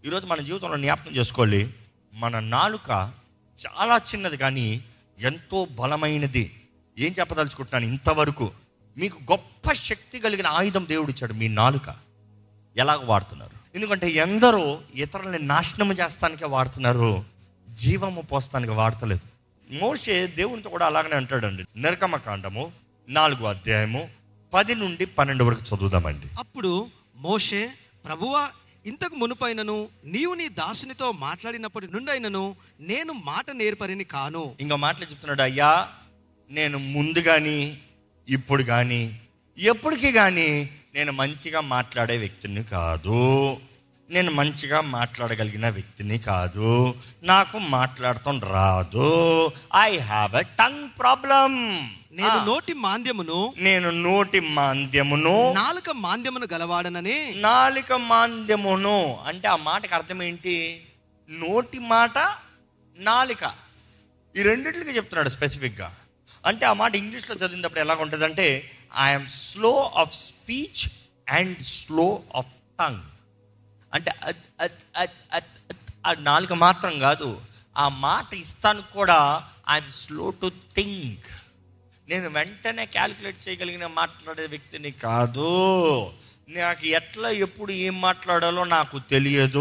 ఈరోజు మన జీవితంలో జ్ఞాపకం చేసుకోవాలి మన నాలుక చాలా చిన్నది కానీ ఎంతో బలమైనది ఏం చెప్పదలుచుకుంటున్నాను ఇంతవరకు మీకు గొప్ప శక్తి కలిగిన ఆయుధం దేవుడు ఇచ్చాడు మీ నాలుక ఎలాగ వాడుతున్నారు ఎందుకంటే ఎందరో ఇతరులని నాశనం చేస్తానికే వాడుతున్నారు జీవము పోస్తానికి వాడతలేదు మోషే దేవునితో కూడా అలాగనే అంటాడండి నిర్గమ కాండము నాలుగో అధ్యాయము పది నుండి పన్నెండు వరకు చదువుదామండి అప్పుడు మోషే ప్రభువా ఇంతకు మునుపైనను నీవు నీ దాసునితో మాట్లాడినప్పటి నుండైనను నేను మాట నేర్పరిని కాను ఇంకా మాటలు చెప్తున్నాడు అయ్యా నేను ముందు కానీ ఇప్పుడు కానీ ఎప్పటికీ కానీ నేను మంచిగా మాట్లాడే వ్యక్తిని కాదు నేను మంచిగా మాట్లాడగలిగిన వ్యక్తిని కాదు నాకు మాట్లాడటం రాదు I have a tongue problem నేను నోటి మాంద్యమును నేను నోటి మాంద్యమును నాలుక మాంద్యమును గలవాడనని నాలిక మాంద్యమును అంటే ఆ మాటకి అర్థం ఏంటి నోటి మాట నాలిక ఈ రెండిట్లకి చెప్తున్నాడు స్పెసిఫిక్గా అంటే ఆ మాట ఇంగ్లీష్లో చదివినప్పుడు ఎలా ఉంటుందంటే I'm slow of speech and slow of tongue అంటే అద్ అద్ అద్ అద్ అద్ ఆ నాలుక మాత్రం కాదు ఆ మాట ఇస్తాను కూడా ఐఎమ్ స్లో టు థింక్ నేను వెంటనే క్యాలిక్యులేట్ చేయగలిగిన మాట్లాడే వ్యక్తిని కాదు నాకు ఎట్లా ఎప్పుడు ఏం మాట్లాడాలో నాకు తెలియదు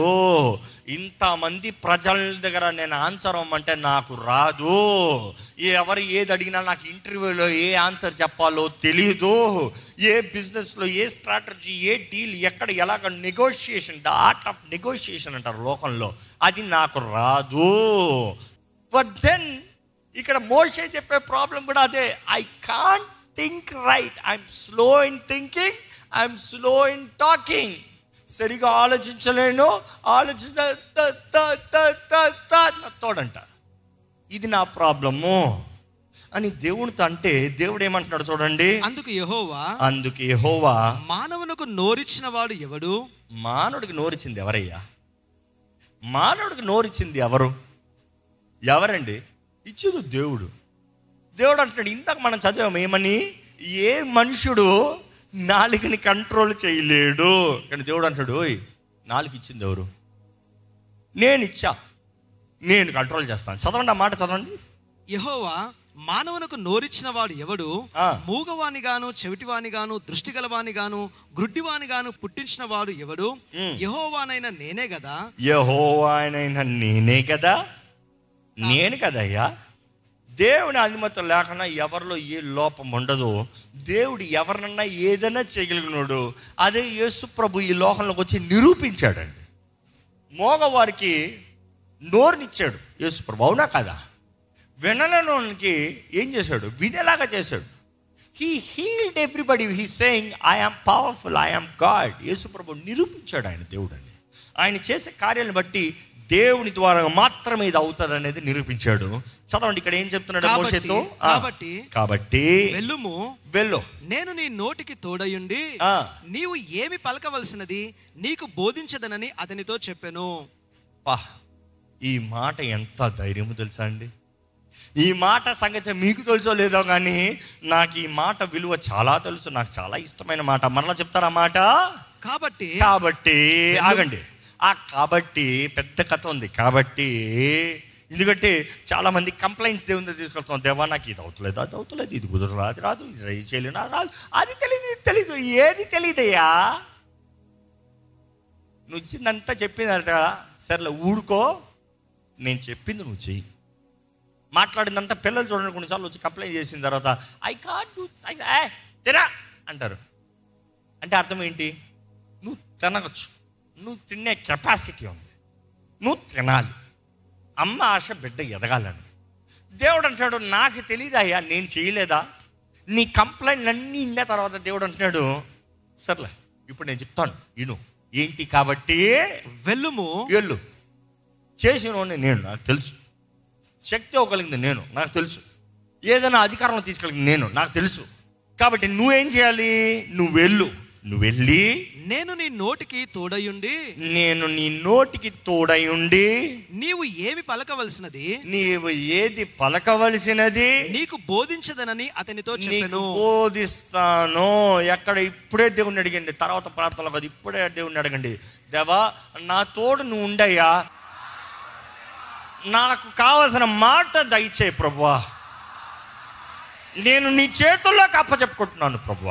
ఇంతమంది ప్రజల దగ్గర నేను ఆన్సర్ అవ్వమంటే నాకు రాదు ఎవరు ఏది అడిగినా నాకు ఇంటర్వ్యూలో ఏ ఆన్సర్ చెప్పాలో తెలియదు ఏ బిజినెస్లో ఏ స్ట్రాటజీ ఏ డీల్ ఎక్కడ ఎలాగ negotiation the art of negotiation అంటారు లోకంలో అది నాకు రాదు బట్ దెన్ ఇక్కడ మోషే చెప్పే ప్రాబ్లం కూడా అదే I can't think right I'm slow in thinking I'm slow in talking సరిగా ఆలోచించలేను ఆలోచించ త- త- త- త- త- నా తోడంట ఇది నా ప్రాబ్లము అని దేవునితో అంటే దేవుడు ఏమంటున్నాడు చూడండి అందుకు యెహోవా అందుకే యెహోవా మానవునకు నోరిచ్చిన వాడు ఎవడు మానవుడికి నోరిచ్చింది ఎవరయ్యా మానవుడికి నోరిచ్చింది ఎవరు ఎవరండి ఇచ్చేది దేవుడు దేవుడు అంటున్నాడు ఇందాక మనం చదివాము ఏమని ఏ మనుషుడు నాలుకని కంట్రోల్ చేయలేడు కానీ దేవుడు అంటాడు ఓయ్ నాలుగు ఇచ్చింది ఎవరు నేను ఇచ్చా నేను కంట్రోల్ చేస్తాను చదవండి ఆ మాట చదవండి యెహోవా మానవునకు నోరిచ్చిన వాడు ఎవడు ఆ. మూగవాని గాను చెవిటివాని గాను దృష్టి గలవాని గాను గ్రుడ్డివాని గాను పుట్టించిన వాడు ఎవడు ఉమ్. యెహోవానైన నేనే కదా యహోవానైనా నేనే కదా నేను కదయ్యా దేవుని అనుమతి లేకుండా ఎవరిలో ఏ లోపం ఉండదు దేవుడు ఎవరినన్నా ఏదైనా చేయగలిగినాడు అదే యేసు ప్రభు ఈ లోకంలోకి వచ్చి నిరూపించాడండి మోగవారికి నోరునిచ్చాడు యేసు ప్రభు అవునా కదా వినలేనోనికి ఏం చేశాడు వినేలాగా చేశాడు he healed everybody he saying I am powerful I am God Yesu ప్రభు నిరూపించాడు ఆయన దేవుడు అని ఆయన చేసే కార్యాలను బట్టి దేవుని ద్వారా మాత్రమే ఇది అవుతుంది అనేది నిరూపించాడు చదవండి ఇక్కడ ఏం చెప్తున్నాడు కాబట్టి- మోషేతో ఆ, కాబట్టి కాబట్టి వెళ్ళుము వెళ్ళు నేను నీ నోటికి తోడయుండి ఆ. నీవు ఏమి పలకవలసినది నీకు బోధించదనని అతనితో చెప్పెను పా ఈ మాట ఎంత ధైర్యము తెలుసా అండి ఈ మాట సంగతి మీకు తెలుసో లేదో కానీ నాకు ఈ మాట విలువ చాలా తెలుసు నాకు చాలా ఇష్టమైన మాట మరలా చెప్తారా మాట కాబట్టి కాబట్టి ఆగండి ఆ కాబట్టి పెద్ద కథ ఉంది కాబట్టి ఎందుకంటే చాలా మంది కంప్లైంట్స్ దేవుని దగ్గర తీసుకొస్తాం దేవా నాకు ఇది అవుతలేదు అది అవుతలేదు ఇది కుదరదు అది రాదు ఇది రైజ్ చేయలేను అది రాదు అది తెలియదు ఇది తెలీదు ఏది తెలియదయ్యా నువ్వు ఇచ్చిందంతా చెప్పిందంట సర్లే ఊడుకో నేను చెప్పింది నువ్వు చెయ్యి మాట్లాడిందంతా పిల్లలు చూడండి కొన్నిసార్లు వచ్చి కంప్లైంట్ చేసిన తర్వాత ఐ కాట్ డూ తిరా అంటారు అంటే అర్థం ఏంటి నువ్వు తినగచ్చు నువ్వు తినే కెపాసిటీ ఉంది నువ్వు తినాలి అమ్మ ఆశ బిడ్డ ఎదగాలని దేవుడు అంటాడు నాకు తెలియదయ్యా నేను చేయలేదా నీ కంప్లైంట్ అన్నీ ఇన్న తర్వాత దేవుడు అంటున్నాడు సర్లే ఇప్పుడు నేను చెప్తాను ఇను ఏంటి కాబట్టి వెళ్ళుము వెళ్ళు చేసిన నేను నాకు తెలుసు శక్తి ఇవ్వగలిగింది నేను నాకు తెలుసు ఏదైనా అధికారం తీసుకెళ్ళింది నేను నాకు తెలుసు కాబట్టి నువ్వేం చేయాలి నువ్వు వెళ్ళు నువ్వు వెళ్ళి నేను నీ నోటికి తోడయుండి నేను నీ నోటికి తోడై ఉండి నీవు ఏమి పలకవలసినది నీవు ఏది పలకవలసినది నీకు బోధించదనని అతనితో నీకు చెప్పెను బోధిస్తాను ఎక్కడ ఇప్పుడే దేవుణ్ణి అడిగండి తర్వాత ప్రార్థనలో కాదు ఇప్పుడే దేవుణ్ణి అడగండి దేవా నా తోడు నువ్వు ఉండయ్యా నాకు కావలసిన మాట దయచే ప్రభువా నేను నీ చేతుల్లోకి అప్పచెప్పుకుంటున్నాను ప్రభువా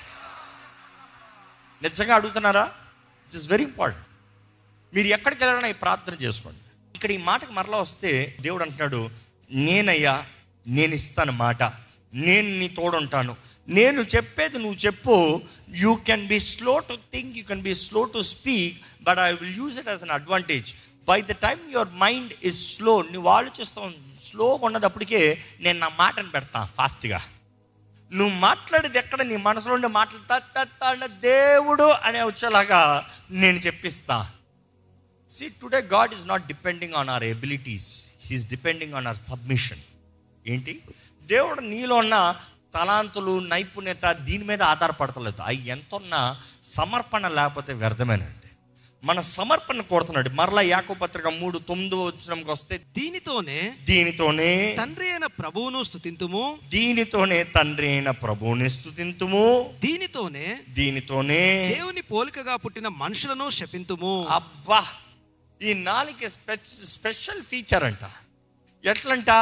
నిజంగా అడుగుతున్నారా ఇట్ ఇస్ వెరీ ఇంపార్టెంట్ మీరు ఎక్కడికి వెళ్ళాలన్నా ఈ ప్రార్థన చేసుకోండి ఇక్కడ ఈ మాటకు మరలా వస్తే దేవుడు అంటున్నాడు నేనయ్యా నేను ఇస్తాను మాట నేను నీ తోడుంటాను నేను చెప్పేది నువ్వు చెప్పు you can be slow to think you can be slow to speak but I will use it as an advantage by the time your mind is slow నువ్వు ఆలోచిస్తావు స్లోగా ఉన్నదప్పటికే నేను నా మాటను పెడతా ఫాస్ట్గా నువ్వు మాట్లాడేది ఎక్కడ నీ మనసులో ఉండే మాటలు త- త- త అన్న దేవుడు అనే వచ్చేలాగా నేను చెప్పిస్తా see today God is not depending on our abilities he's depending on our submission ఏంటి దేవుడు నీలో ఉన్న తలాంతులు నైపుణ్యత దీని మీద ఆధారపడతలేదు అవి ఎంత ఉన్నా సమర్పణ లేకపోతే వ్యర్థమేనండి మన సమర్పణ కోరుతున్నాడు మరలా యాకో పత్రిక మూడు తొమ్మిది వచ్చినంకి వస్తే దీనితోనే దీనితోనే తండ్రి అయిన ప్రభువును స్థుతింతుము దీనితోనే తండ్రి అయిన ప్రభువుని స్థుతింతుము దీనితోనే దీనితోనే దేవుని పోలికగా పుట్టిన మనుషులను శపింతుము అబ్బా ఈ నాలుగు స్పెషల్ ఫీచర్ అంట ఎట్లంట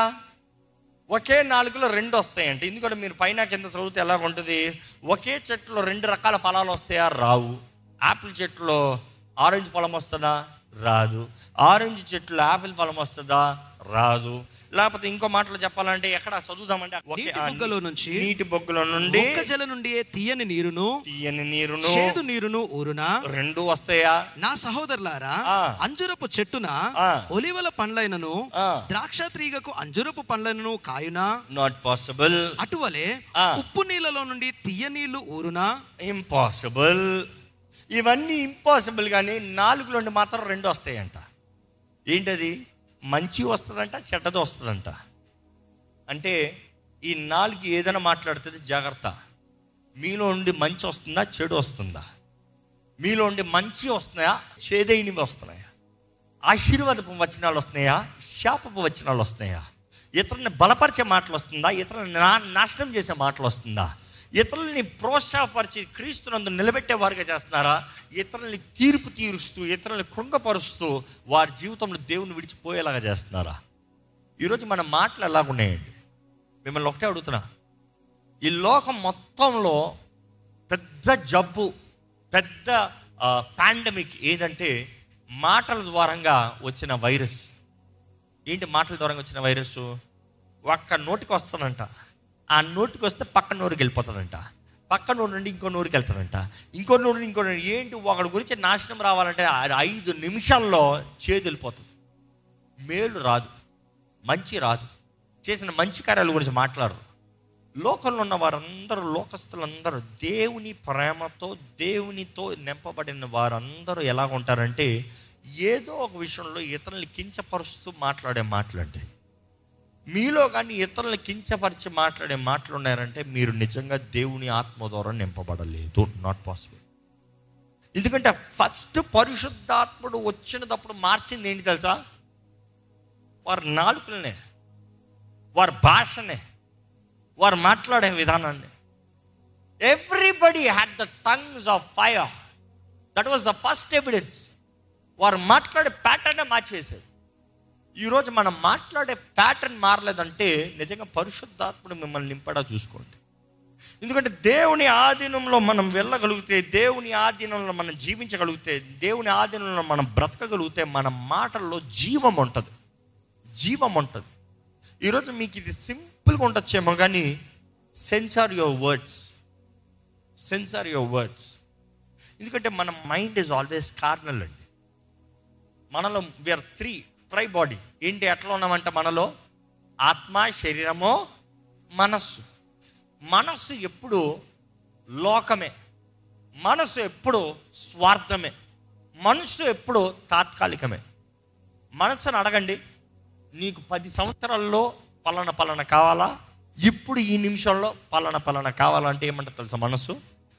ఒకే నాలుగులో రెండు వస్తాయంట ఎందుకంటే మీరు పైన కింద చదివితే ఎలా ఉంటుంది ఒకే చెట్టులో రెండు రకాల ఫలాలు వస్తాయా రావు ఆపిల్ చెట్టులో ఆరెంజ్ ఫలం వస్తుందా రాదు ఆరెంజ్ చెట్టులో ఆపిల్ ఫలం వస్తుందా రాదు లేకపోతే ఇంకో మాటలో చెప్పాలంటే ఎక్కడ చదువుదామంటే ఒకే- నీటి బుగ్గలో నుంచి నీటి బొగ్గులో నుండి ఒక్క జల నుండి తీయని నీరును తీయని నీరును చేదు నీరును ఊరునా రెండు వస్తాయా నా సహోదరులారా ఆ. అంజురపు చెట్టున ఆ. ఒలివల పండ్లైనను ఆ. ద్రాక్ష తీగకు అంజురపు పండ్లైనను కాయునా నాట్ పాసిబుల్ అటువలే ఆ. ఉప్పు నీళ్ళలో నుండి తీయ నీళ్లు ఊరునా ఇంపాసిబుల్ ఇవన్నీ ఇంపాసిబుల్ కానీ నాలుగులోండి మాత్రం రెండు వస్తాయంట ఏంటది మంచి వస్తుందంట చెడ్డది వస్తుందంట అంటే ఈ నాలుగు ఏదైనా మాట్లాడుతుంది జాగ్రత్త మీలో ఉండి మంచి వస్తుందా చెడు వస్తుందా మీలో ఉండి మంచి వస్తున్నాయా చేదైనవి వస్తున్నాయా ఆశీర్వాదపు వచనాలు వస్తున్నాయా శాపపు వచనాలు వస్తున్నాయా ఇతరులని బలపరిచే మాటలు వస్తుందా ఇతరులను నా నాశనం చేసే మాటలు వస్తుందా ఇతరులని ప్రోత్సాహపరిచి క్రీస్తునందు నిలబెట్టేవారుగా చేస్తున్నారా ఇతరులని తీర్పు తీరుస్తూ ఇతరులని కృంగపరుస్తూ వారి జీవితంలో దేవుని విడిచిపోయేలాగా చేస్తున్నారా ఈరోజు మన మాటలు ఎలాగున్నాయండి మిమ్మల్ని ఒకటే అడుగుతున్నా ఈ లోకం మొత్తంలో పెద్ద జబ్బు పెద్ద పాండమిక్ ఏదంటే మాటల ద్వారంగా వచ్చిన వైరస్ ఏంటి మాటల ద్వారా వచ్చిన వైరస్ ఒక్క నోటికి వస్తానంట ఆ నోటికి వస్తే పక్క నోరుకి వెళ్ళిపోతాడంట పక్క నోరు నుండి ఇంకో నోరుకి వెళ్తాడంట ఇంకో నోరు నుండి ఇంకో నోరు ఏంటి ఒకడి గురించి నాశనం రావాలంటే ఆ ఐదు నిమిషాల్లో చేదు వెళ్ళిపోతుంది మేలు రాదు మంచి రాదు చేసిన మంచి కార్యాల గురించి మాట్లాడరు లోకంలో ఉన్న వారందరూ లోకస్తులందరూ దేవుని ప్రేమతో దేవునితో నింపబడిన వారందరూ ఎలా ఉంటారంటే ఏదో ఒక విషయంలో ఇతరుల్ని కించపరుస్తూ మాట్లాడే మాటలండి మీలో కానీ ఇతరులను కించపరిచి మాట్లాడే మాటలు ఉన్నారంటే మీరు నిజంగా దేవుని ఆత్మ ద్వారా నింపబడలేదు నాట్ పాసిబుల్ ఎందుకంటే ఫస్ట్ పరిశుద్ధాత్ముడు వచ్చినప్పుడు మార్చింది ఏంటి తెలుసా వారి నాలుకలనే వారి భాషనే వారు మాట్లాడే విధానాన్ని everybody had the tongues of fire that was the first evidence వారు మాట్లాడే ప్యాటర్నే మార్చివేశారు ఈరోజు మనం మాట్లాడే ప్యాటర్న్ మారలేదంటే నిజంగా పరిశుద్ధాత్ముడు మిమ్మల్ని నింపడా చూసుకోండి ఎందుకంటే దేవుని ఆధీనంలో మనం వెళ్ళగలిగితే దేవుని ఆధీనంలో మనం జీవించగలిగితే దేవుని ఆధీనంలో మనం బ్రతకగలిగితే మన మాటల్లో జీవం ఉంటుంది జీవం ఉంటుంది ఈరోజు మీకు ఇది సింపుల్గా ఉండొచ్చేమో కానీ censor your words censor your words ఎందుకంటే మన మైండ్ ఈజ్ ఆల్వేస్ కార్నల్ అండి మనలో వీఆర్ త్రీ ట్రై బాడీ ఏంటి ఎట్లా ఉన్నామంటే మనలో ఆత్మ శరీరము మనస్సు మనస్సు ఎప్పుడు లోకమే మనసు ఎప్పుడు స్వార్థమే మనసు ఎప్పుడు తాత్కాలికమే మనసుని అడగండి నీకు పది సంవత్సరాల్లో పలానా పలానా కావాలా ఇప్పుడు ఈ నిమిషంలో పలానా పలానా కావాలంటే ఏమంటారు తెలుసా మనసు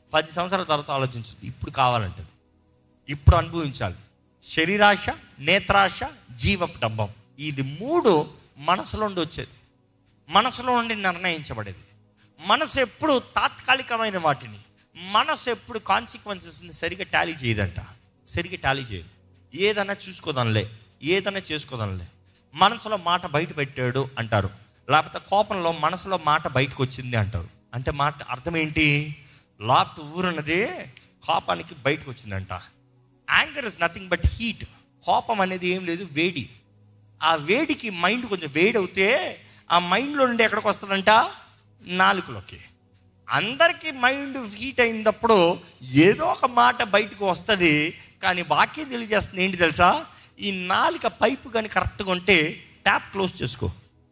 పది సంవత్సరాల తర్వాత ఆలోచించదు ఇప్పుడు కావాలంటది ఇప్పుడు అనుభవించాలి శరీరాశ నేత్రాశ జీవపు డబ్బం ఇది మూడు మనసులో నుండి వచ్చేది మనసులో నుండి నిర్ణయించబడేది మనసు ఎప్పుడు తాత్కాలికమైన వాటిని మనసు ఎప్పుడు కాన్సిక్వెన్సెస్ని సరిగా టాలీ చేయదంట సరిగా టాలీ చేయదు ఏదైనా చూసుకోదానిలే ఏదైనా చేసుకోదానిలే మనసులో మాట బయట పెట్టాడు అంటారు లేకపోతే కోపంలో మనసులో మాట బయటకు వచ్చింది అంటారు అంటే మాట అర్థం ఏంటి లాట్ ఊరన్నదే కోపానికి బయటకు వచ్చిందంట anger is nothing but heat కోపం అనేది ఏం లేదు వేడి ఆ వేడికి మైండ్ కొంచెం వేడి అవుతే ఆ మైండ్లో నుండి ఎక్కడికి వస్తుందంట నాలుకలోకి అందరికీ మైండ్ హీట్ అయినప్పుడు ఏదో ఒక మాట బయటకు వస్తుంది కానీ వాక్యం తెలియజేస్తుంది ఏంటి తెలుసా ఈ నాలుక పైపు కానీ కరెక్ట్గా ఉంటే ట్యాప్ క్లోజ్ చేసుకో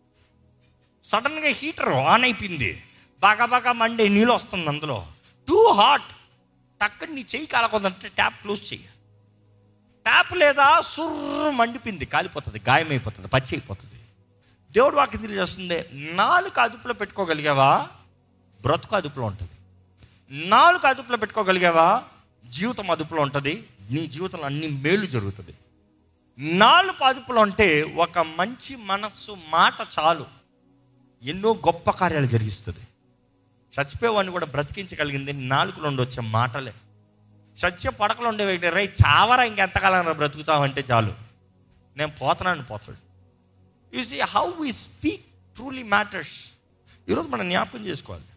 సడన్గా హీటర్ ఆన్ అయిపోయింది బాగా బాగా మండే నీళ్ళు వస్తుంది అందులో టూ హాట్ టక్కని నీ చెయ్యి కాలకొందంటే ట్యాప్ క్లోజ్ చెయ్యి ట్యాప్ లేదా సుర్రు మండిపోయింది కాలిపోతుంది గాయమైపోతుంది పచ్చి అయిపోతుంది దేవుడు వాక్యం తెలియజేస్తుంది నాలుగు అదుపులో పెట్టుకోగలిగావా బ్రతుకు అదుపులో ఉంటుంది నాలుగు అదుపులో పెట్టుకోగలిగావా జీవితం అదుపులో ఉంటుంది నీ జీవితంలో అన్ని మేలు జరుగుతుంది నాలుగు అదుపులో అంటే ఒక మంచి మనస్సు మాట చాలు ఎన్నో గొప్ప కార్యాలు జరిగిస్తుంది చచ్చిపోయేవాడిని కూడా బ్రతికించగలిగింది నాలుగులో నుండి వచ్చే మాటలే సత్య పడకలు ఉండే వ్యక్తి రై చావరా ఇంకెంతకాలం బ్రతుకుతావంటే చాలు నేను పోతున్నాను పోతాడు you see how we speak truly matters ఈరోజు మనం జ్ఞాపకం చేసుకోవాలి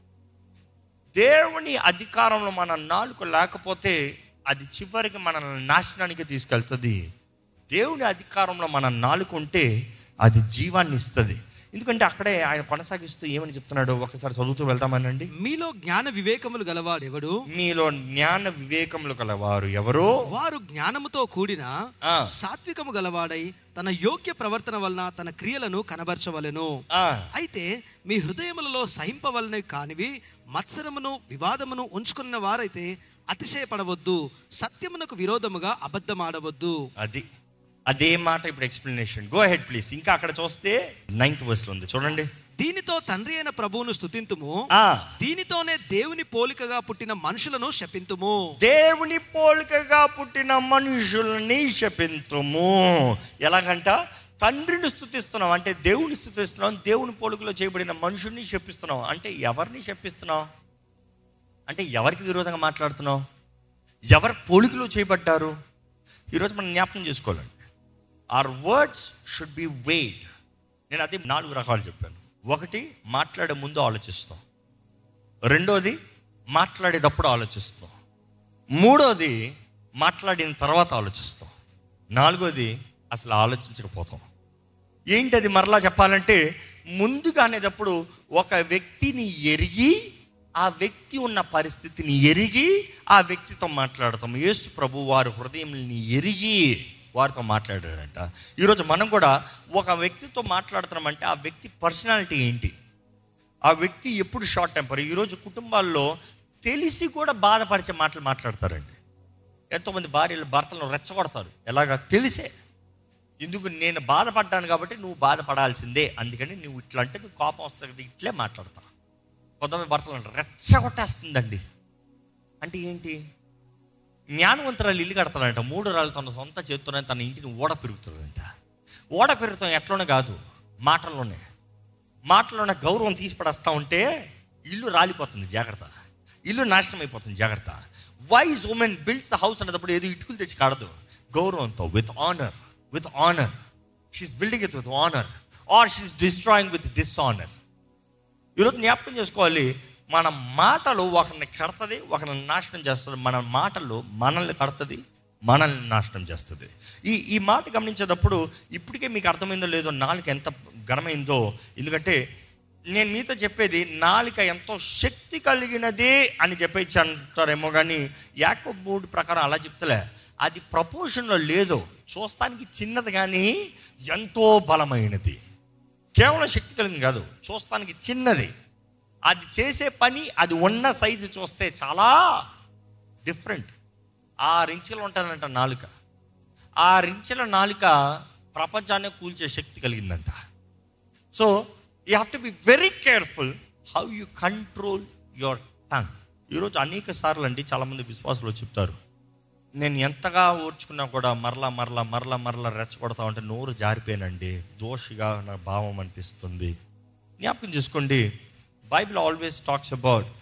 దేవుని అధికారంలో మన నాలుక లేకపోతే అది చివరికి మన నాశనానికి తీసుకెళ్తుంది దేవుని అధికారంలో మన నాలుక ఉంటే అది జీవాన్ని ఇస్తుంది ఎందుకంటే అక్కడే ఆయన కొనసాగిస్తూ ఏమని చెప్తున్నాడు ఒకసారి చదువుతూ వెళ్తామనండి మీలో జ్ఞాన వివేకములు గలవాడెవడు మీలో జ్ఞాన వివేకములు కలవారు ఎవరు వారు జ్ఞానముతో కూడిన ఆ. సాత్వికము గలవాడై తన యోగ్య ప్రవర్తన వలన తన క్రియలను కనబరచవలెను ఆ, అయితే మీ హృదయములలో సహింపవలనవి కానివి మత్సరమును వివాదమును ఉంచుకున్న వారైతే అతిశయపడవద్దు సత్యమునకు విరోధముగా అబద్ధమాడవద్దు అది అదే మాట ఇప్పుడు ఎక్స్ప్లెనేషన్ గో హెడ్ ప్లీజ్ ఇంకా అక్కడ చూస్తే నైన్త్ వర్స్లో ఉంది చూడండి దీనితో తండ్రి అయిన ప్రభువును స్తుతింతుము ఆ దీనితోనే దేవుని పోలికగా పుట్టిన మనుషులను శపింతుము దేవుని పోలికగా పుట్టిన మనుషుల్ని శపింతుము ఎలాగంట తండ్రిని స్థుతిస్తున్నాం అంటే దేవుని స్థుతిస్తున్నాం దేవుని పోలికలో చేయబడిన మనుషుల్ని శపిస్తున్నాం అంటే ఎవరిని శపిస్తున్నాం అంటే ఎవరికి విరోధంగా మాట్లాడుతున్నావు ఎవరి పోలికలో చేయబడ్డారు ఈరోజు మనం జ్ఞాపకం చేసుకోవాలండి our words should be weighed నేను అదే నాలుగు రకాలు చెప్పాను ఒకటి మాట్లాడే ముందు ఆలోచిస్తాం రెండోది మాట్లాడేటప్పుడు ఆలోచిస్తాం మూడోది మాట్లాడిన తర్వాత ఆలోచిస్తాం నాలుగోది అసలు ఆలోచించకపోతాం ఏంటి అది మరలా చెప్పాలంటే ముందుగా అనేటప్పుడు ఒక వ్యక్తిని ఎరిగి ఆ వ్యక్తి ఉన్న పరిస్థితిని ఎరిగి ఆ వ్యక్తితో మాట్లాడతాం యేసు ప్రభు వారి హృదయంని ఎరిగి వారితో మాట్లాడాడంట ఈరోజు మనం కూడా ఒక వ్యక్తితో మాట్లాడుతున్నామంటే ఆ వ్యక్తి పర్సనాలిటీ ఏంటి ఆ వ్యక్తి ఎప్పుడు షార్ట్ టెంపర్ ఈరోజు కుటుంబాల్లో తెలిసి కూడా బాధపరిచే మాటలు మాట్లాడతారండి ఎంతోమంది భార్యలు భర్తలను రెచ్చగొడతారు ఎలాగా తెలిసే ఎందుకు నేను బాధపడ్డాను కాబట్టి నువ్వు బాధపడాల్సిందే అందుకని నువ్వు ఇట్లా అంటే నువ్వు కోపం వస్తుంది ఇట్లే మాట్లాడతా కొంతమంది భర్తలు రెచ్చగొట్టేస్తుందండి అంటే ఏంటి జ్ఞానవంతురాలు ఇల్లు కడతాడంట మూడు రాళ్ళు తన సొంత చేత్తోనే తన ఇంటిని ఓడ పెరుగుతుందంట ఓడ పెరుగుతాం ఎట్లోనే కాదు మాటల్లోనే మాటలోనే గౌరవం తీసి పడేస్తా ఉంటే ఇల్లు రాలిపోతుంది జాగ్రత్త ఇల్లు నాశనం అయిపోతుంది జాగ్రత్త వైజ్ ఉమెన్ బిల్డ్స్ హౌస్ అనేటప్పుడు ఏదో ఇటుకలు తెచ్చి కాడదు గౌరవంతో with honour with honour she's building it with honour or she's destroying with dishonour ఈరోజు జ్ఞాపకం చేసుకోవాలి మన మాటలు ఒకరిని కడతది ఒకరిని నాశనం చేస్తుంది మన మాటలు మనల్ని కడతది మనల్ని నాశనం చేస్తుంది ఈ ఈ మాట గమనించేటప్పుడు ఇప్పటికే మీకు అర్థమైందో లేదో నాలుక ఎంత ఘనమైందో ఎందుకంటే నేను మీతో చెప్పేది నాలుక ఎంతో శక్తి కలిగినదే అని చెప్పేసి అంటారేమో కానీ యాకో మూడు ప్రకారం అలా చెప్తలే అది ప్రపోర్షన్లో లేదు చూస్తానికి చిన్నది కానీ ఎంతో బలమైనది కేవలం శక్తి కలిగింది కాదు చూస్తానికి చిన్నది అది చేసే పని అది ఉన్న సైజు చూస్తే చాలా డిఫరెంట్ ఆ రించులు ఉంటుందంట నాలుక ఆ రించుల నాలుక ప్రపంచాన్ని కూల్చే శక్తి కలిగిందంట so you have to be very careful how you control your tongue ఈరోజు అనేక సార్లు అండి చాలామంది విశ్వాసులు చెప్తారు నేను ఎంతగా ఓర్చుకున్నా కూడా మరలా మరలా మరలా మరలా రెచ్చగొడతా ఉంటే నోరు జారిపోయానండి దోషిగా నా భావం అనిపిస్తుంది జ్ఞాపకం చేసుకోండి బైబిల్ ఆల్వేస్ టాక్స్ అబౌట్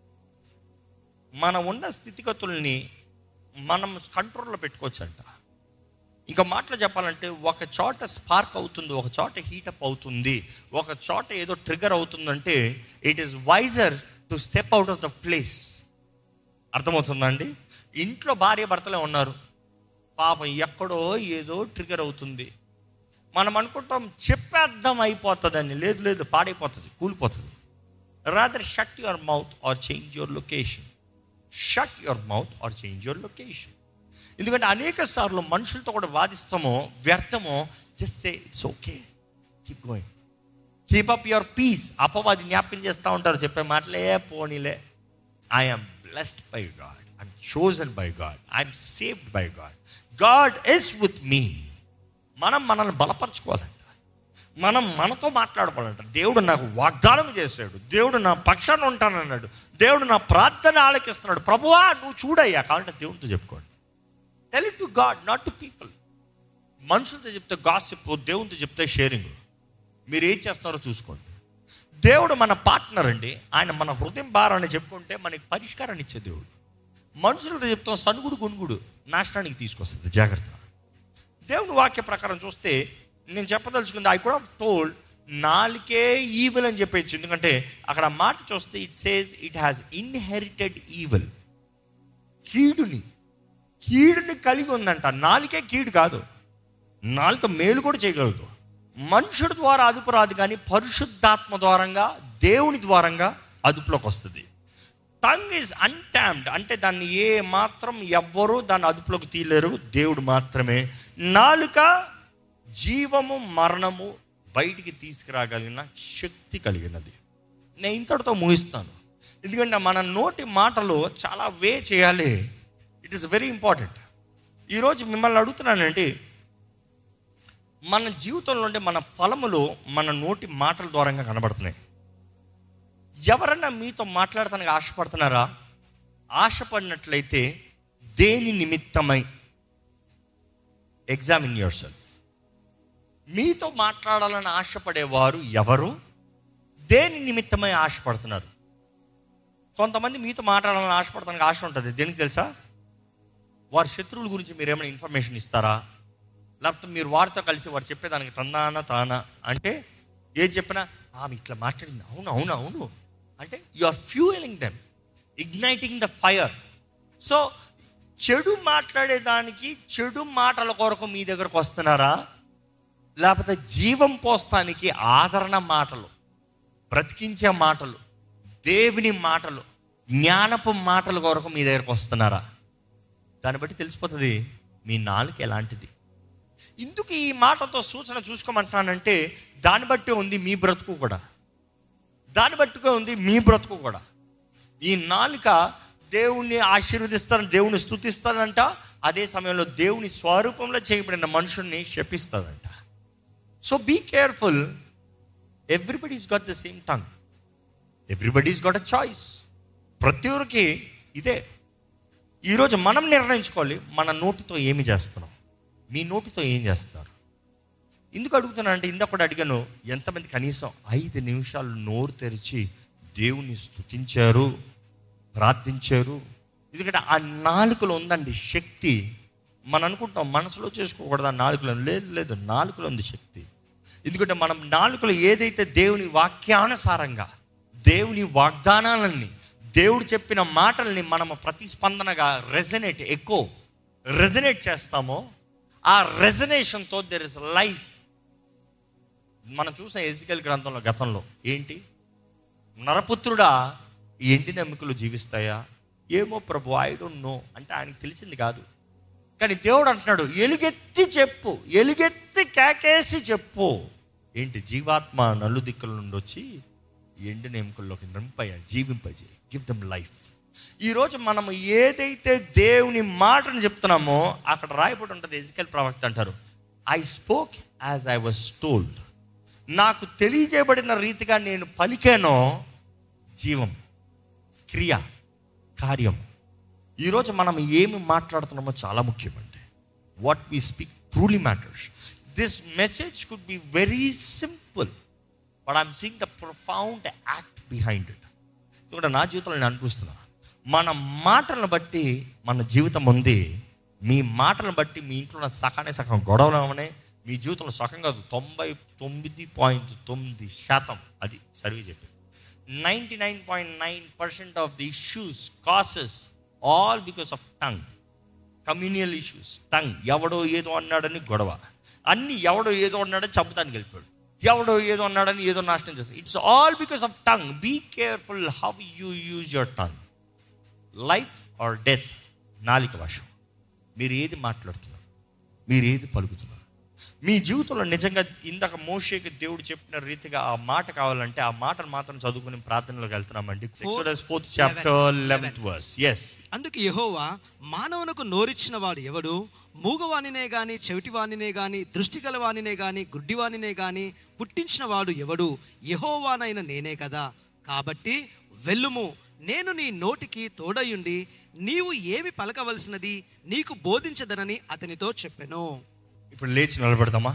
మనం ఉన్న స్థితిగతుల్ని మనం కంట్రోల్లో పెట్టుకోవచ్చంట ఇంకా మాటలు చెప్పాలంటే ఒక చోట స్పార్క్ అవుతుంది ఒక చోట హీటప్ అవుతుంది ఒక చోట ఏదో ట్రిగర్ అవుతుందంటే it is wiser to step out of the place అర్థమవుతుందండి ఇంట్లో భార్య భర్తలే ఉన్నారు పాపం ఎక్కడో ఏదో ట్రిగర్ అవుతుంది మనం అనుకుంటాం చెప్పేద్దాం అయిపోతుందని లేదు లేదు పాడైపోతుంది కూలిపోతుంది rather shut your mouth or change your location shut your mouth or change your location ఎందుకంటే అనేక సార్లు మనుషులతో కూడా వాదిస్తామో వ్యర్థమో just say it's okay keep going keep up your peace అపవాది జ్ఞాపకం చేస్తూ ఉంటారు చెప్పే మాటలే పోనీలే I'm blessed by God I'm chosen by God I'm saved by God God is with me మనం మనల్ని బలపరచుకోవాలంట మనం మనతో మాట్లాడుకోవాలంట దేవుడు నాకు వాగ్దానం చేశాడు దేవుడు నా పక్షాన ఉంటానన్నాడు దేవుడు నా ప్రార్థన ఆలకిస్తున్నాడు ప్రభువా నువ్వు చూడయ్యా కాబట్టి దేవుడితో చెప్పుకోండి tell it to God not to people మనుషులతో చెప్తే గాసిప్ దేవునితో చెప్తే షేరింగ్ మీరు ఏం చేస్తారో చూసుకోండి దేవుడు మన పార్ట్నర్ అండి ఆయన మన హృదయం భారాన్ని చెప్పుకుంటే మనకి పరిష్కారాన్ని ఇచ్చే దేవుడు మనుషులతో చెప్తాం సనుగుడు గునుగుడు నాశనానికి తీసుకొస్తుంది జాగ్రత్త దేవుని వాక్య ప్రకారం చూస్తే నేను చెప్పదలుచుకుంది ఐ కుడ్ హావ్ టోల్డ్ నాలుకే ఈవిల్ అని చెప్పేచ్చు ఎందుకంటే అక్కడ ఆ మాట చూస్తే it says it has inherited evil కీడుని కీడుని కలిగి ఉందంట నాలుకే కీడు కాదు నాలుక మేలు కూడా చేయగలదు మనుషుడి ద్వారా అదుపు రాదు కానీ పరిశుద్ధాత్మ ద్వారంగా దేవుని ద్వారంగా అదుపులోకి వస్తుంది టంగ్ ఈజ్ అన్టామ్డ్ అంటే దాన్ని ఏ మాత్రం ఎవ్వరూ దాన్ని అదుపులోకి తీయలేరు దేవుడు మాత్రమే నాలుక జీవము మరణము బయటికి తీసుకురాగలిగిన శక్తి కలిగినది నేను ఇంతటితో ముగిస్తాను ఎందుకంటే మన నోటి మాటలు చాలా వే చేయాలి ఇట్ ఈస్ వెరీ ఇంపార్టెంట్ ఈరోజు మిమ్మల్ని అడుగుతున్నానండి మన జీవితంలో ఉండే మన ఫలములు మన నోటి మాటల ద్వారంగా కనబడుతున్నాయి ఎవరన్నా మీతో మాట్లాడటానికి ఆశపడుతున్నారా ఆశపడినట్లయితే దేని నిమిత్తమై ఎగ్జామిన్ యువర్ సెల్ఫ్ మీతో మాట్లాడాలని ఆశపడేవారు ఎవరు దేని నిమిత్తమై ఆశపడుతున్నారు కొంతమంది మీతో మాట్లాడాలని ఆశపడటానికి ఆశ ఉంటుంది దేనికి తెలుసా వారి శత్రువుల గురించి మీరు ఏమైనా ఇన్ఫర్మేషన్ ఇస్తారా లేకపోతే మీరు వారితో కలిసి వారు చెప్పేదానికి తందానా తానా అంటే ఏది చెప్పినా ఆమె ఇట్లా మాట్లాడింది అవును అవును అవును అంటే you are fuelling them igniting the fire so చెడు మాట్లాడేదానికి చెడు మాటల కొరకు మీ దగ్గరకు వస్తున్నారా లేకపోతే జీవం పోస్తానికి ఆదరణ మాటలు బ్రతికించే మాటలు దేవుని మాటలు జ్ఞానపు మాటల కొరకు మీ దగ్గరకు వస్తున్నారా దాన్ని బట్టి తెలిసిపోతుంది మీ నాలుక ఎలాంటిది ఇందుకు ఈ మాటతో సూచన చూసుకోమంటున్నానంటే దాన్ని బట్టి ఉంది మీ బ్రతుకు కూడా దాన్ని బట్టుగా ఉంది మీ బ్రతుకు కూడా ఈ నాలుక దేవుణ్ణి ఆశీర్వదిస్తారని దేవుని స్థుతిస్తారంట అదే సమయంలో దేవుని స్వరూపంలో చేయబడిన మనుషుల్ని శపిస్తారంట so be careful everybody's got the same tongue everybody's got a choice ప్రతి ఒక్కరికి ఇదే ఈరోజు మనం నిర్ణయించుకోవాలి మన నోటితో ఏమి చేస్తున్నాం మీ నోటితో ఏం చేస్తారు ఎందుకు అడుగుతున్నా అంటే ఇందప్పుడు అడిగాను ఎంతమంది కనీసం ఐదు నిమిషాలు నోరు తెరిచి దేవుని స్తుతించారు ప్రార్థించారు ఎందుకంటే ఆ నాలుకలో ఉందండి శక్తి మనం అనుకుంటాం మనసులో చేసుకోకూడదు ఆ నాలుకలో లేదు లేదు నాలుకలో ఉంది శక్తి ఎందుకంటే మనం నాలుకలో ఏదైతే దేవుని వాక్యానుసారంగా దేవుని వాగ్దానాలన్నీ దేవుడు చెప్పిన మాటల్ని మనం ప్రతిస్పందనగా రెజనేట్ ఎక్కువ రెజనేట్ చేస్తామో ఆ రెజనేషన్తో దెర్ ఇస్ లైఫ్ మనం చూసిన ఎజికల్ గ్రంథంలో గతంలో ఏంటి నరపుత్రుడా ఈ ఎండిన ఎముకలు జీవిస్తాయా ఏమో ప్రభు ఐ డోంట్ నో అంటే ఆయనకు తెలిసింది కాదు కానీ దేవుడు అంటున్నాడు ఎలుగెత్తి చెప్పు ఎలుగెత్తి కేకేసి చెప్పు ఏంటి జీవాత్మ నలు దిక్కుల నుండి వచ్చి ఎండిన ఎముకల్లోకి నింపయ్యా జీవింపజే గివ్ దమ్ లైఫ్ ఈరోజు మనం ఏదైతే దేవుని మాటను చెప్తున్నామో అక్కడ రాయబడి ఉంటుంది ఎజికల్ ప్రవక్త అంటారు I spoke as I was told నాకు తెలియజేయబడిన రీతిగా నేను పలికానో జీవం క్రియ కార్యం ఈరోజు మనం ఏమి మాట్లాడుతున్నామో చాలా ముఖ్యమండి what we speak truly matters this message could be very simple but I'm seeing the profound act behind it ఇక్కడ నా జీవితంలో నేను అనిపిస్తున్నా మన మాటలను బట్టి మన జీవితం ఉంది మీ మాటలను బట్టి మీ ఇంట్లో ఉన్న సకానే సగం గొడవలు అవనే మీ జీవితంలో సగం కాదు తొంభై తొమ్మిది పాయింట్ తొమ్మిది శాతం అది సర్వీ చెప్పింది ninety nine point nine percent of the issues causes all because of tongue communal issues tongue ఎవడో ఏదో అన్నాడని గొడవ అన్ని ఎవడో ఏదో అన్నాడని చంపుతానికి వెళ్ళిపోయాడు ఎవడో ఏదో అన్నాడని ఏదో నాశనం చేస్తాడు it's all because of tongue be careful how you use your tongue life or death నాలిక వశం మీరు ఏది మాట్లాడుతున్నారు మీరు ఏది పలుకుతున్నారు మీ జీవితంలో నిజంగా ఇందాక మోషేకి దేవుడు చెప్పిన రీతిగా ఆ మాట కావాలంటే ఆ మాటను మాత్రం చదువుకుని ప్రార్థనలోకి వెళ్తున్నామండి fourth chapter eleventh verse yes అందుకు యెహోవా మానవునకు నోరిచ్చిన వాడు ఎవడు మూగవానినే గాని చెవిటివానినే గాని దృష్టి గలవానినే గాని గుడ్డివానినే గాని పుట్టించిన వాడు ఎవడు యెహోవానైన నేనే కదా కాబట్టి వెళ్ళుము నేను నీ నోటికి తోడయుండి నీవు ఏమి పలకవలసినది నీకు బోధించదనని అతనితో చెప్పెను ఇప్పుడు లేచి నిలబెడదామా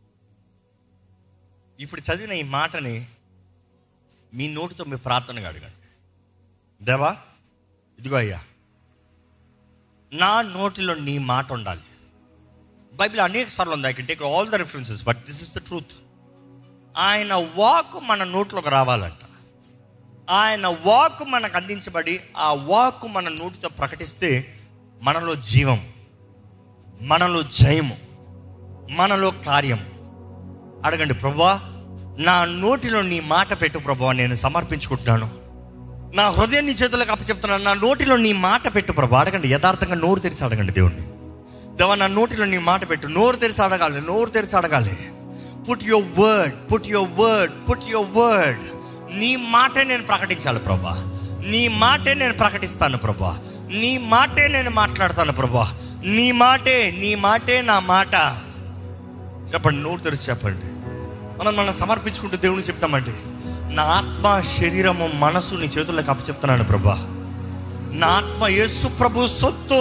ఇప్పుడు చదివిన ఈ మాటని మీ నోటితో మీ ప్రార్థనగా అడగండి దేవా ఇదిగో అయ్యా నా నోటిలో నీ మాట ఉండాలి బైబిల్ అనేక సార్లు ఉంది I can take all the references but this is the truth ఆయన వాక్ మన నోట్లోకి రావాలంట ఆయన వాక్ మనకు అందించబడి ఆ వాక్ మన నోటితో ప్రకటిస్తే మనలో జీవం మనలో జయము మనలో కార్యం అడగండి ప్రభా నా నోటిలో నీ మాట పెట్టు ప్రభా నేను సమర్పించుకుంటున్నాను నా హృదయం నీ చేతులకు అప్పచెప్తున్నాను నా నోటిలో నీ మాట పెట్టు ప్రభా అడగండి యథార్థంగా నోరు తెరిచి అడగండి దేవుణ్ణి దేవా నా నోటిలో నీ మాట పెట్టు నోరు తెరిచి అడగాలి నోరు తెరిచి అడగాలి put your word put your word put your word నీ మాటే నేను ప్రకటించాలి ప్రభా నీ మాటే నేను ప్రకటిస్తాను ప్రభా నీ మాటే నేను మాట్లాడతాను ప్రభా నీ మాటే నీ మాటే నా మాట చెప్పండి నోరు తెరిచి చెప్పండి మనం మనం సమర్పించుకుంటూ దేవుని చెప్తామండి నా ఆత్మ శరీరము మనసు నీ చేతుల్లోకి అప్పచెప్తున్నాను ప్రభా నా ఆత్మ యేసు ప్రభు సొత్తు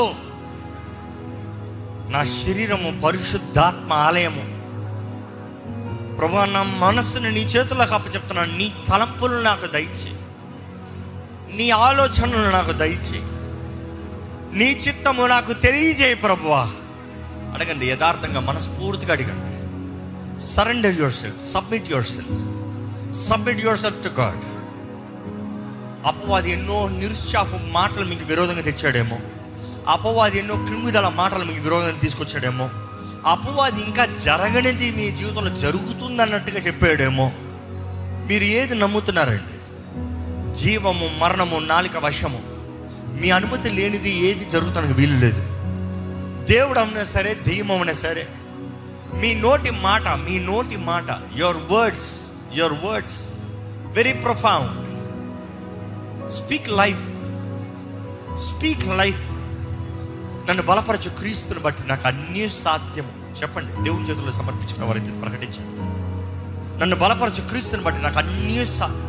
నా శరీరము పరిశుద్ధాత్మ ఆలయము ప్రభా నా మనస్సుని నీ చేతుల్లోకి అప్పచెప్తున్నాను నీ తలంపులు నాకు దయచే నీ ఆలోచనలు నాకు దయచే నీ చిత్తము నాకు తెలియజేయి ప్రభువా అడగండి యథార్థంగా మనస్ఫూర్తిగా అడగండి surrender yourself submit yourself submit yourself to God అపవాది ఎన్నో నిరుత్సాహపు మాటలు మీకు విరోధంగా తెచ్చాడేమో అపవాది ఎన్నో క్రిమిదల మాటలు మీకు విరోధంగా తీసుకొచ్చాడేమో అపవాది ఇంకా జరగనిది మీ జీవితంలో జరుగుతుంది అన్నట్టుగా చెప్పాడేమో మీరు ఏది నమ్ముతున్నారండి జీవము మరణము నాలిక వశము మీ అనుమతి లేనిది ఏది జరుగుతానికి వీలు లేదు దేవుడు అవునా సరే దెయ్యం అవునా సరే మీ నోటి మాట మీ నోటి మాట your words your words very profound speak life speak life నన్ను బలపరచు క్రీస్తుని బట్టి నాకు అన్నీ సాధ్యం చెప్పండి దేవుని చేతుల్లో సమర్పించుకున్న వారైతే ప్రకటించండి నన్ను బలపరచు క్రీస్తుని బట్టి నాకు అన్నీ సాధ్యం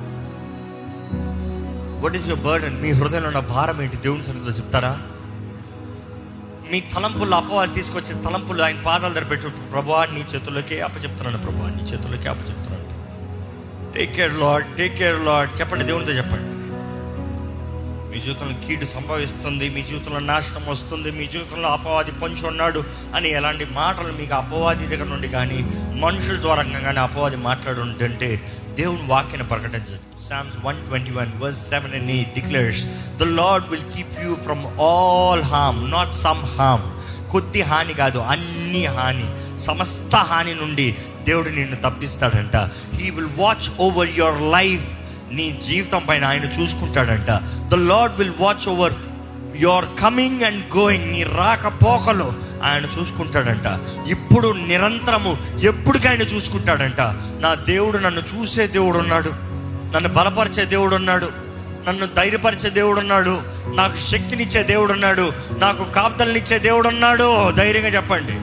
వాట్ ఈస్ యువర్ బర్డన్ మీ హృదయంలో ఉన్న భారం ఏంటి దేవుని సన్నిధిలో చెప్తారా మీ తలంపులు అపవాది తీసుకొచ్చే తలంపులు ఆయన పాదాలు దగ్గర పెట్టు ప్రభా నీ చేతుల్లోకే అప్పచెప్తున్నాను ప్రభా నీ చేతుల్లోకే అప్పచెప్తున్నాను take care Lord take care Lord చెప్పండి దేవునితో చెప్పండి మీ జీవితంలో కీడు సంభవిస్తుంది మీ జీవితంలో నాశనం వస్తుంది మీ జీవితంలో అపవాది పొంచి ఉన్నాడు అని ఎలాంటి మాటలు మీకు అపవాది దగ్గర నుండి కానీ మనుషుల ద్వారా కానీ అపవాది మాట్లాడుంటే దేవుని వాక్యను ప్రకటించదు Psalms one twenty one verse seven and eight declares the Lord will keep you from all harm not some harm కొద్ది హాని కాదు అన్ని హాని సమస్త హాని నుండి దేవుడు నిన్ను తప్పిస్తాడంట he will watch over your life నీ జీవితం పైన ఆయన చూసుకుంటాడంట the Lord will watch over your coming and going నీ రాకపోకలు ఆయన చూసుకుంటాడంట ఇప్పుడు నిరంతరము ఎప్పటికీ ఆయన చూసుకుంటాడంట నా దేవుడు నన్ను చూసే దేవుడు ఉన్నాడు నన్ను బలపరిచే దేవుడు ఉన్నాడు నన్ను ధైర్యపరిచే దేవుడు ఉన్నాడు నాకు శక్తినిచ్చే దేవుడు ఉన్నాడు నాకు కాపుతలనిచ్చే దేవుడు ఉన్నాడు ధైర్యంగా చెప్పండి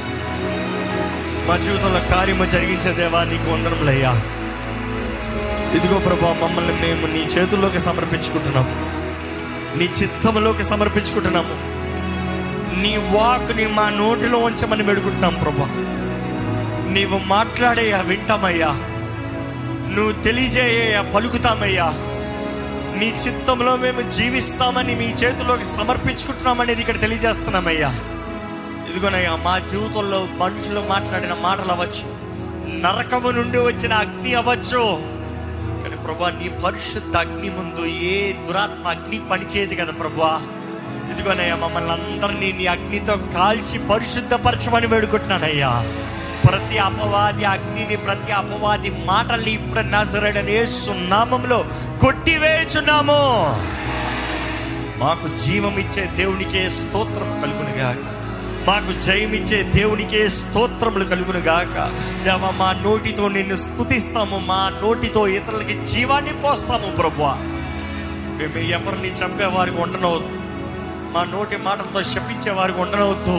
మా జీవితంలో కార్యము జరిగించే దేవా నీకు వందనములయ్యా ఇదిగో ప్రభా మమ్మల్ని మేము నీ చేతుల్లోకి సమర్పించుకుంటున్నాము నీ చిత్తములోకి సమర్పించుకుంటున్నాము నీ వాక్ని మా నోటిలో ఉంచమని వేడుకుంటున్నాం ప్రభా నీవు మాట్లాడేయా వింటామయ్యా నువ్వు తెలియజేయ పలుకుతామయ్యా నీ చిత్తంలో మేము జీవిస్తామని మీ చేతుల్లోకి సమర్పించుకుంటున్నామనేది ఇక్కడ తెలియజేస్తున్నామయ్యా ఇదిగోనయ్యా మా జీవితంలో మనుషులు మాట్లాడిన మాటలు అవ్వచ్చు నరకము నుండి వచ్చిన అగ్ని అవ్వచ్చు కానీ ప్రభా నీ పరిశుద్ధ అగ్ని ముందు ఏ దురాత్మ అగ్ని పనిచేయదు కదా ప్రభా ఇదిగోనయ్యా మమ్మల్ని అందరినీ నీ అగ్నితో కాల్చి పరిశుద్ధపరచమని వేడుకుంటున్నానయ్యా ప్రతి అపవాది అగ్నిని ప్రతి అపవాది మాటల్ని ఇప్పుడు నజరడనే సున్నామంలో కొట్టివేచున్నాము మాకు జీవం ఇచ్చే దేవునికే స్తోత్రం కలుగును గాక మాకు జయమిచ్చే దేవునికే స్తోత్రములు కలుగును గాక దేవ మా నోటితో నిన్ను స్తుతిస్తాము మా నోటితో ఇతరులకి జీవాన్ని పోస్తాము ప్రభు మేము ఎవరిని చంపేవారికి ఉండనవద్దు మా నోటి మాటలతో శపించే వారికి ఉండనవద్దు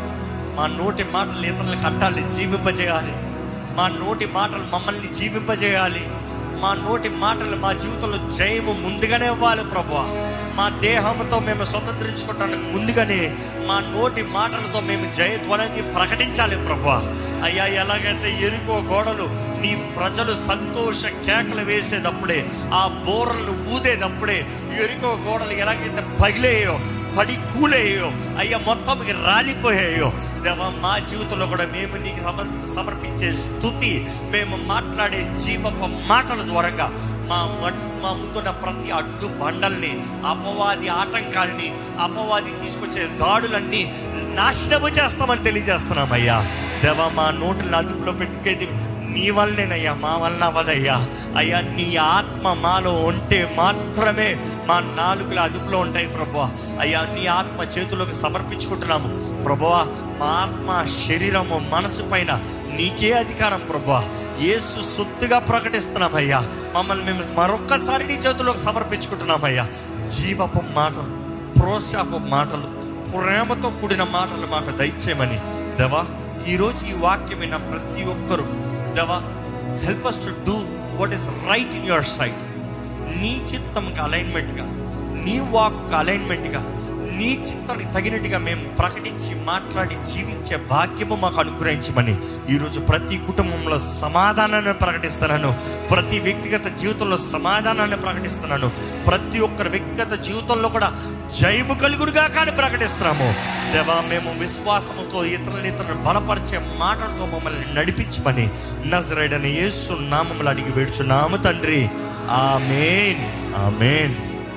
మా నోటి మాటలు ఇతరులకు కట్టాలి జీవింపజేయాలి మా నోటి మాటలు మమ్మల్ని జీవింపజేయాలి మా నోటి మాటలు మా జీవితంలో జయము ముందుగానే ఇవ్వాలి ప్రభు మా దేహంతో మేము స్వతంత్రించుకోవటానికి ముందుగానే మా నోటి మాటలతో మేము జయధ్వనాన్ని ప్రకటించాలి ప్రభు అయ్యా ఎలాగైతే ఎరుకో గోడలు నీ ప్రజలు సంతోష కేకలు వేసేటప్పుడే ఆ బోరలు ఊదేటప్పుడే ఎరుకో గోడలు ఎలాగైతే పగిలేయో పడి కూలేయో అయ్యా మొత్తం రాలిపోయాయో దేవ మా జీవితంలో కూడా మేము నీకు సమ సమర్పించే స్థుతి మేము మాట్లాడే జీవపు మాటల ద్వారంగా మా మట్- మా ముందున్న ప్రతి అడ్డు బండల్ని అపవాది ఆటంకాల్ని అపవాది తీసుకొచ్చే దాడులన్నీ నాశనము చేస్తామని తెలియజేస్తున్నామయ్యా దేవ మా నోటిని అదుపులో పెట్టుకేది నీ వల్లనేనయ్యా మా వలన అవ్వదయ్యా అయ్యా నీ ఆత్మ మాలో ఉంటే మాత్రమే మా నాలుగుల అదుపులో ఉంటాయి ప్రభు అయ్యా నీ ఆత్మ చేతుల్లోకి సమర్పించుకుంటున్నాము ప్రభు మా ఆత్మ శరీరము మనసు పైన నీకే అధికారం ప్రభు యేసు సొత్తుగా ప్రకటిస్తున్నామయ్యా మమ్మల్ని మేము మరొక్కసారి నీ చేతుల్లోకి సమర్పించుకుంటున్నామయ్యా జీవపు మాటలు ప్రోత్సాహపు మాటలు ప్రేమతో కూడిన మాటలు మాకు దయచేయమని దేవా ఈరోజు ఈ వాక్యం విన్న ప్రతి ఒక్కరూ దేవా help us to do what is right in your sight నీ చిత్తంకి అలైన్మెంట్గా నీ వాక్కు అలైన్మెంట్గా నీ చిత్తానికి తగినట్టుగా మేము ప్రకటించి మాట్లాడి జీవించే భాగ్యము మాకు అనుగ్రహించమని ఈరోజు ప్రతి కుటుంబంలో సమాధానాన్ని ప్రకటిస్తున్నాను ప్రతి వ్యక్తిగత జీవితంలో సమాధానాన్ని ప్రకటిస్తున్నాను ప్రతి ఒక్కరి వ్యక్తిగత జీవితంలో కూడా జయము కలుగుడుగా కానీ ప్రకటిస్తున్నాము దేవా మేము విశ్వాసముతో ఇతరులను ఇతరులను బలపరిచే మాటలతో మమ్మల్ని నడిపించమని నజరైడని యేసు నామములు అడిగి వేడుచున్నాము తండ్రి ఆమెన్ ఆమెన్